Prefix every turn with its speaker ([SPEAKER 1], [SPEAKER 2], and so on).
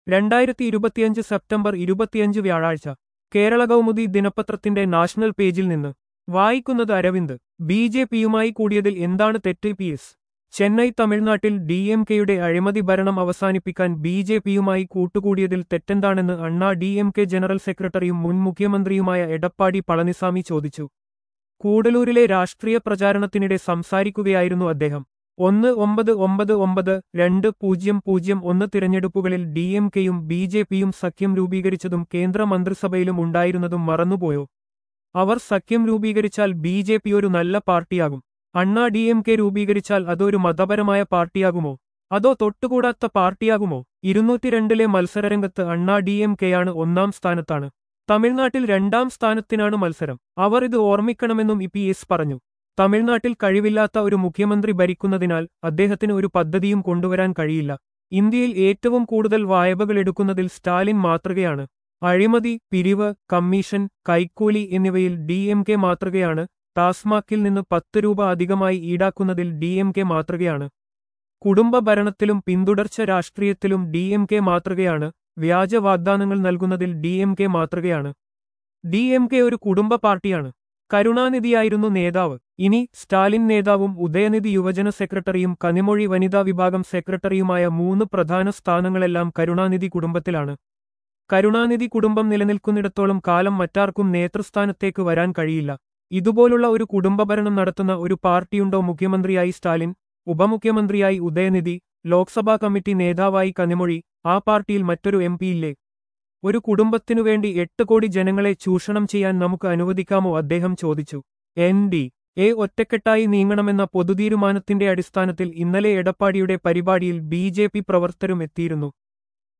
[SPEAKER 1] രണ്ടായിരത്തി ഇരുപത്തിയഞ്ച് സെപ്റ്റംബർ ഇരുപത്തിയഞ്ച് വ്യാഴാഴ്ച കേരള കൗമുദി ദിനപത്രത്തിന്റെ നാഷണൽ പേജിൽ നിന്ന് വായിക്കുന്നത് അരവിന്ദ് ബി ജെ പിയുമായി കൂടിയതിൽ എന്താണ് തെറ്റ് പി എസ് ചെന്നൈ തമിഴ്നാട്ടിൽ ഡി എം കെയുടെ അഴിമതി ഭരണം അവസാനിപ്പിക്കാൻ ബി ജെ പിയുമായി കൂട്ടുകൂടിയതിൽ തെറ്റെന്താണെന്ന് അണ്ണാ ഡി എം കെ ജനറൽ സെക്രട്ടറിയും മുൻ മുഖ്യമന്ത്രിയുമായ എടപ്പാടി പളനിസാമി ചോദിച്ചു കൂടലൂരിലെ രാഷ്ട്രീയ പ്രചാരണത്തിനിടെ സംസാരിക്കുകയായിരുന്നു അദ്ദേഹം ഒന്ന് ഒമ്പത് ഒമ്പത് ഒമ്പത് രണ്ട് പൂജ്യം പൂജ്യം ഒന്ന് തിരഞ്ഞെടുപ്പുകളിൽ ഡി എം കെയും ബി ജെ പിയും സഖ്യം രൂപീകരിച്ചതും കേന്ദ്ര മന്ത്രിസഭയിലും ഉണ്ടായിരുന്നതും മറന്നുപോയോ അവർ സഖ്യം രൂപീകരിച്ചാൽ ബി ജെ പി ഒരു നല്ല പാർട്ടിയാകും അണ്ണാ ഡി എം കെ രൂപീകരിച്ചാൽ അതൊരു മതപരമായ പാർട്ടിയാകുമോ അതോ തൊട്ടുകൂടാത്ത പാർട്ടിയാകുമോ ഇരുന്നൂറ്റിരണ്ടിലെ മത്സരരംഗത്ത് അണ്ണാ ഡി എം കെയാണ് ഒന്നാം സ്ഥാനത്താണ് തമിഴ്നാട്ടിൽ രണ്ടാം സ്ഥാനത്തിനാണ് മത്സരം അവർ ഇത് ഓർമ്മിക്കണമെന്നും ഇ പി എസ് പറഞ്ഞു തമിഴ്നാട്ടിൽ കഴിവില്ലാത്ത ഒരു മുഖ്യമന്ത്രി ഭരിക്കുന്നതിനാൽ അദ്ദേഹത്തിന് ഒരു പദ്ധതിയും കൊണ്ടുവരാൻ കഴിയില്ല ഇന്ത്യയിൽ ഏറ്റവും കൂടുതൽ വായ്പകൾ എടുക്കുന്നതിൽ സ്റ്റാലിൻ മാതൃകയാണ് അഴിമതി പിരിവ് കമ്മീഷൻ കൈക്കൂലി എന്നിവയിൽ ഡി എം കെ മാതൃകയാണ് ടാസ്മാക്കിൽ നിന്ന് പത്ത് രൂപ അധികമായി ഈടാക്കുന്നതിൽ ഡി എം കെ മാതൃകയാണ് കുടുംബ ഭരണത്തിലും പിന്തുടർച്ച രാഷ്ട്രീയത്തിലും ഡി എം കെ മാതൃകയാണ് വ്യാജ വാഗ്ദാനങ്ങൾ നൽകുന്നതിൽ ഡി എം കെ മാതൃകയാണ് ഡി എം കെ ഒരു കുടുംബ പാർട്ടിയാണ് കരുണാനിധിയായിരുന്നു നേതാവ് ഇനി സ്റ്റാലിൻ നേതാവും ഉദയനിധി യുവജന സെക്രട്ടറിയും കനിമൊഴി വനിതാ വിഭാഗം സെക്രട്ടറിയുമായ മൂന്ന് പ്രധാന സ്ഥാനങ്ങളെല്ലാം കരുണാനിധി കുടുംബത്തിലാണ് കരുണാനിധി കുടുംബം നിലനിൽക്കുന്നിടത്തോളം കാലം മറ്റാർക്കും നേതൃസ്ഥാനത്തേക്ക് വരാൻ കഴിയില്ല ഇതുപോലുള്ള ഒരു കുടുംബഭരണം നടത്തുന്ന ഒരു പാർട്ടിയുണ്ടോ മുഖ്യമന്ത്രിയായി സ്റ്റാലിൻ ഉപമുഖ്യമന്ത്രിയായി ഉദയനിധി ലോക്സഭാ കമ്മിറ്റി നേതാവായി കനിമൊഴി ആ പാർട്ടിയിൽ മറ്റൊരു എം പിയില്ലേ ഒരു കുടുംബത്തിനുവേണ്ടി എട്ട് കോടി ജനങ്ങളെ ചൂഷണം ചെയ്യാൻ നമുക്ക് അനുവദിക്കാമോ അദ്ദേഹം ചോദിച്ചു എൻ ഡി എ ഒറ്റക്കെട്ടായി നീങ്ങണമെന്ന പൊതുതീരുമാനത്തിന്റെ അടിസ്ഥാനത്തിൽ ഇന്നലെ എടപ്പാടിയുടെ പരിപാടിയിൽ ബി ജെ പി പ്രവർത്തകരും എത്തിയിരുന്നു